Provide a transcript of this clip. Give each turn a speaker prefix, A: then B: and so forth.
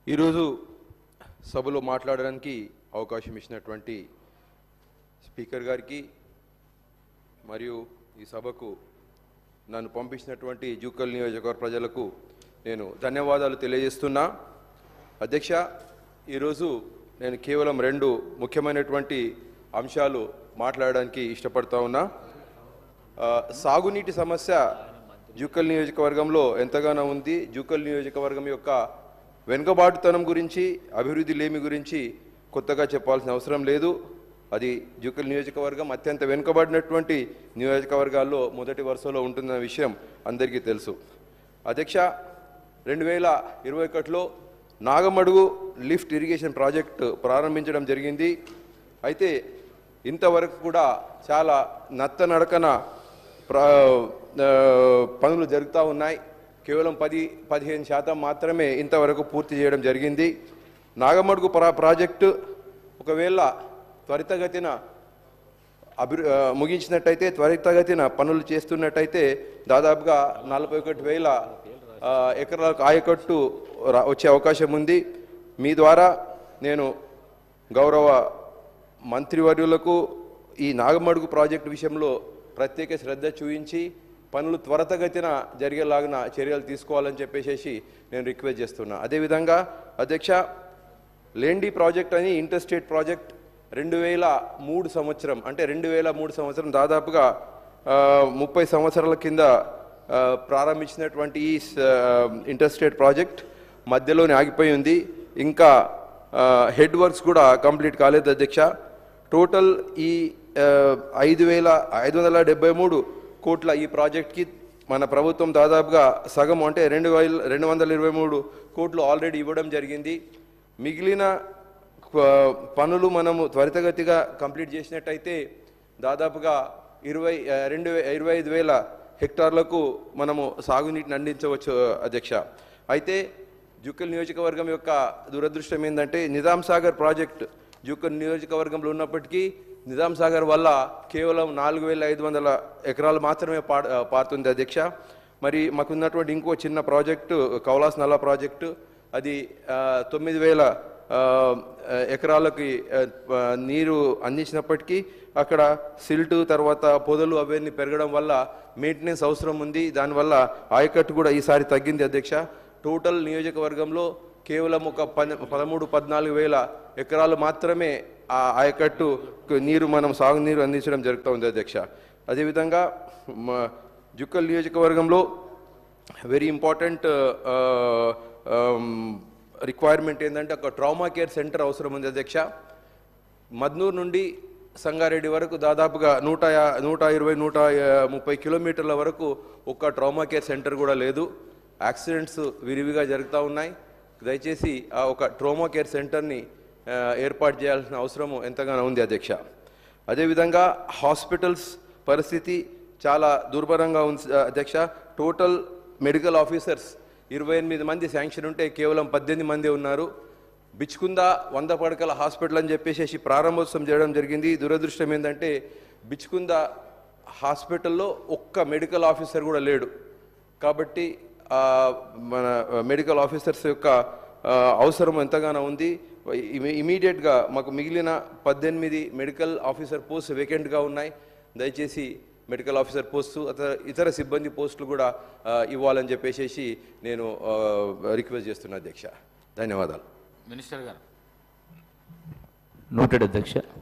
A: ఈరోజు సభలో మాట్లాడడానికి అవకాశం ఇచ్చినటువంటి స్పీకర్ గారికి మరియు ఈ సభకు నన్ను పంపించినటువంటి జూకల్ నియోజకవర్గ ప్రజలకు నేను ధన్యవాదాలు తెలియజేస్తున్నా అధ్యక్ష ఈరోజు నేను కేవలం రెండు ముఖ్యమైనటువంటి అంశాలు మాట్లాడడానికి ఇష్టపడతా ఉన్నా ఆ, సాగునీటి సమస్య జూకల్ నియోజకవర్గంలో ఎంతగానో ఉంది జూకల్ నియోజకవర్గం యొక్క వెనుకబాటుతనం గురించి అభివృద్ధి లేమి గురించి కొత్తగా చెప్పాల్సిన అవసరం లేదు అది జూకల్ నియోజకవర్గం అత్యంత వెనుకబడినటువంటి నియోజకవర్గాల్లో మొదటి వరుసలో ఉంటున్న విషయం అందరికీ తెలుసు అధ్యక్ష రెండు వేల ఇరవై ఒకటిలో నాగమడుగు లిఫ్ట్ ఇరిగేషన్ ప్రాజెక్టు ప్రారంభించడం జరిగింది అయితే ఇంతవరకు కూడా చాలా నత్తనడకన ప్రా ఆ, పనులు జరుగుతూ ఉన్నాయి కేవలం పది పదిహేను శాతం మాత్రమే ఇంతవరకు పూర్తి చేయడం జరిగింది నాగమడుగు ప్రా ప్రాజెక్టు ఒకవేళ త్వరితగతిన అభివృ ఆ, ముగించినట్టయితే త్వరితగతిన పనులు చేస్తున్నట్టయితే దాదాపుగా నలభై ఒకటి వేల ఆ, ఎకరాలకు ఆయకట్టు రా- వచ్చే అవకాశం ఉంది మీ ద్వారా నేను గౌరవ మంత్రివర్యులకు ఈ నాగమడుగు ప్రాజెక్టు విషయంలో ప్రత్యేక శ్రద్ధ చూపించి పనులు త్వరితగతిన జరిగేలాగిన చర్యలు తీసుకోవాలని చెప్పేసి నేను రిక్వెస్ట్ చేస్తున్నా అదేవిధంగా అధ్యక్ష లేండి ప్రాజెక్ట్ అని ఇంటర్ స్టేట్ ప్రాజెక్ట్ రెండు వేల మూడు సంవత్సరం అంటే రెండు వేల మూడు సంవత్సరం దాదాపుగా ఆ, ముప్పై సంవత్సరాల కింద ఆ, ప్రారంభించినటువంటి ఈ ఇంటర్ స్టేట్ ప్రాజెక్ట్ మధ్యలోనే ఆగిపోయి ఉంది ఇంకా ఆ, హెడ్ వర్క్స్ కూడా కంప్లీట్ కాలేదు అధ్యక్ష టోటల్ ఈ ఆ, ఐదు వేల ఐదు వందల డెబ్బై మూడు కోట్ల ఈ ప్రాజెక్ట్కి మన ప్రభుత్వం దాదాపుగా సగం అంటే రెండు వేల రెండు వందల ఇరవై మూడు కోట్లు ఆల్రెడీ ఇవ్వడం జరిగింది మిగిలిన ఆ, పనులు మనము త్వరితగతిగా కంప్లీట్ చేసినట్టయితే దాదాపుగా ఇరవై ఆ, రెండు వే- ఇరవై ఐదు వేల హెక్టార్లకు మనము సాగునీటిని అందించవచ్చు అధ్యక్ష అయితే జుక్కల్ నియోజకవర్గం యొక్క దురదృష్టం ఏంటంటే నిజాం సాగర్ ప్రాజెక్ట్ జుక్కల్ నియోజకవర్గంలో ఉన్నప్పటికీ నిజాం సాగర్ వల్ల కేవలం నాలుగు వేల ఐదు వందల ఎకరాలు మాత్రమే పా పారుతుంది అధ్యక్ష మరి మాకున్నటువంటి ఇంకో చిన్న ప్రాజెక్టు కౌలాస్ నల్లా ప్రాజెక్టు అది ఆ, తొమ్మిది వేల ఆ, ఎకరాలకి ఆ, ఆ, నీరు అందించినప్పటికీ అక్కడ సిల్ట్ తర్వాత పొదలు అవన్నీ పెరగడం వల్ల మెయింటెనెన్స్ అవసరం ఉంది దానివల్ల ఆయకట్టు కూడా ఈసారి తగ్గింది అధ్యక్ష టోటల్ నియోజకవర్గంలో కేవలం ఒక పన్ పదమూడు పద్నాలుగు వేల ఎకరాలు మాత్రమే ఆ ఆయకట్టు నీరు మనం సాగునీరు అందించడం జరుగుతూ ఉంది అధ్యక్ష అదేవిధంగా మా జుక్కల్ నియోజకవర్గంలో వెరీ ఇంపార్టెంట్ రిక్వైర్మెంట్ ఏంటంటే ఒక ట్రామా కేర్ సెంటర్ అవసరం ఉంది అధ్యక్ష మద్నూరు నుండి సంగారెడ్డి వరకు దాదాపుగా నూట యా- నూట ఇరవై నూట ఆ, ముప్పై కిలోమీటర్ల వరకు ఒక్క ట్రామా కేర్ సెంటర్ కూడా లేదు యాక్సిడెంట్స్ విరివిగా జరుగుతూ ఉన్నాయి దయచేసి ఆ ఒక ట్రోమా కేర్ సెంటర్ని ఆ, ఏర్పాటు చేయాల్సిన అవసరం ఎంతగానో ఉంది అధ్యక్ష అదేవిధంగా హాస్పిటల్స్ పరిస్థితి చాలా దుర్భరంగా ఉంది అధ్యక్ష టోటల్ మెడికల్ ఆఫీసర్స్ ఇరవై ఎనిమిది మంది శాంక్షన్ ఉంటే కేవలం పద్దెనిమిది మంది ఉన్నారు బిచ్కుందా వంద పడకల హాస్పిటల్ అని చెప్పేసి ప్రారంభోత్సవం చేయడం జరిగింది దురదృష్టం ఏంటంటే బిచ్కుందా హాస్పిటల్లో ఒక్క మెడికల్ ఆఫీసర్ కూడా లేడు కాబట్టి ఆ, మన మెడికల్ ఆఫీసర్స్ యొక్క ఆ, అవసరం ఎంతగానో ఉంది ఇమి- ఇమీడియట్గా మాకు మిగిలిన పద్దెనిమిది మెడికల్ ఆఫీసర్ పోస్ట్ వేకెంట్గా ఉన్నాయి దయచేసి మెడికల్ ఆఫీసర్ పోస్టు అత ఇతర సిబ్బంది పోస్టులు కూడా ఆ, ఇవ్వాలని చెప్పేసి నేను ఆ, రిక్వెస్ట్ చేస్తున్నా అధ్యక్ష ధన్యవాదాలు
B: మినిస్టర్ గారు
C: నోటెడ్ అధ్యక్ష